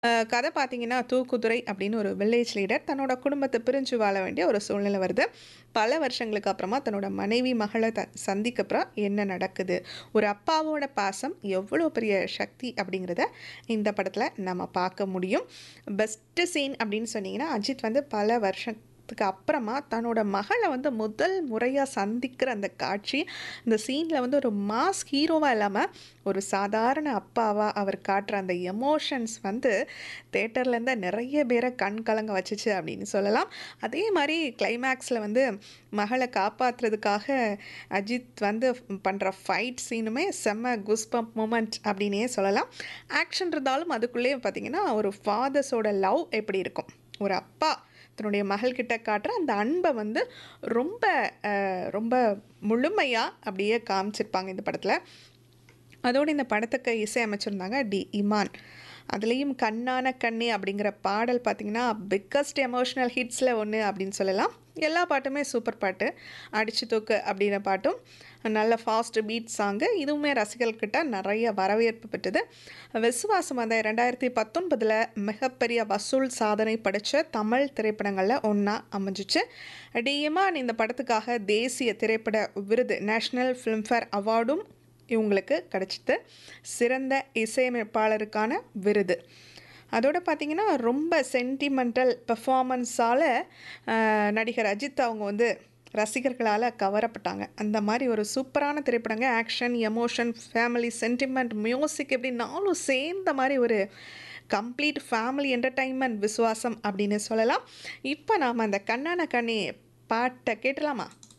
அ கதை பார்த்தீங்கன்னா, தூக்குதுரை அப்படின்னு ஒரு வில்லேஜ் லீடர் தன்னோட குடும்பத்த பிரிஞ்சு வாழ வேண்டிய ஒரு சூழ்நிலை வருது. பல வருஷங்களுக்கு அப்புறமா தன்னோட மனைவி, மகள த சந்திக்கப்புறம் என்ன நடக்குது? ஒரு அப்பாவோட பாசம் எவ்வளோ பெரிய சக்தி அப்படிங்கிறத இந்த படத்துல நம்ம பார்க்க முடியும். பெஸ்ட்டு சீன் அப்படின்னு சொன்னீங்கன்னா, அஜித் வந்து பல வருஷத்துக்கு அப்புறமா தன்னோட மகள வந்து முதல் முறையா சந்திக்கிற அந்த காட்சி, இந்த சீன்ல வந்து ஒரு மாஸ் ஹீரோவா இல்லாம, ஒரு சாதாரண அப்பாவா அவர் காட்டுற அந்த எமோஷன்ஸ் வந்து தியேட்டர்ல இருந்த நெறைய பேர கண் கலங்க வச்சுச்சு அப்படின்னு சொல்லலாம். அதே மாரி கிளைமேக்ஸ்ல வந்து மகள காப்பாத்துறதுக்காக அஜித் வந்து பண்ற ஃபைட் சீனுமே செம்ம கூஸ்பம்ப் மொமெண்ட் அப்படின்னே சொல்லலாம். ஆக்ஷன் இருந்தாலும் அதுக்குள்ளேயே பார்த்தீங்கன்னா, ஒரு ஃபாதர்ஸோட லவ் எப்படி இருக்கும்? ஒரு அப்பா தன்னுடைய மகள்கிட்ட காட்டுற அந்த அன்ப வந்து ரொம்ப அ ரொம்ப முழுமையா அப்படியே காமிச்சிருப்பாங்க இந்த படத்துல. அதோட இந்த படத்துக்கு இசை அமைச்சிருந்தாங்க டி. இமான். அதுலயும் "கண்ணான கண்ணே" அப்படிங்கிற பாடல் பார்த்தீங்கன்னா, பிக்கஸ்ட் எமோஷனல் ஹிட்ஸ்ல ஒண்ணு அப்படின்னு சொல்லலாம். எல்லா பாட்டுமே சூப்பர் பாட்டு. "அடிச்சு தூக்கு" அப்படிங்கிற பாட்டும் நல்ல ஃபாஸ்ட் பீட் சாங்கு. இதுவுமே ரசிகர்கள்கிட்ட நெறைய வரவேற்பு பெற்றது. விசுவாசம் அந்த 2019ல மிகப்பெரிய வசூல் சாதனை படைச்ச தமிழ் திரைப்படங்கள்ல ஒண்ணா அமைஞ்சுச்சு. டி. இமான் இந்த படத்துக்காக தேசிய திரைப்பட விருது நேஷனல் ஃபிலிம்ஃபேர் அவார்டும் இவங்களுக்கு கிடைச்சது. சிறந்த இசையமைப்பாளருக்கான விருது. அதோட பார்த்தீங்கன்னா, ரொம்ப சென்டிமெண்டல் பெர்ஃபார்மன்ஸால அ நடிகர் அஜித் அவங்க வந்து ரசிகர்களால கவரப்பட்டாங்க. அந்த மாரி ஒரு சூப்பரான திரைப்படங்க. Action, emotion, family, sentiment, music இப்படி 4ம் சேர்ந்த மாரி ஒரு கம்ப்ளீட் ஃபேமிலி என்டர்டெயின்மென்ட் விசுவாசம் அப்படின்னு சொல்லலாம். இப்ப நாம அந்த "கண்ணான கண்ணே" பாட்ட கேட்றலாமா?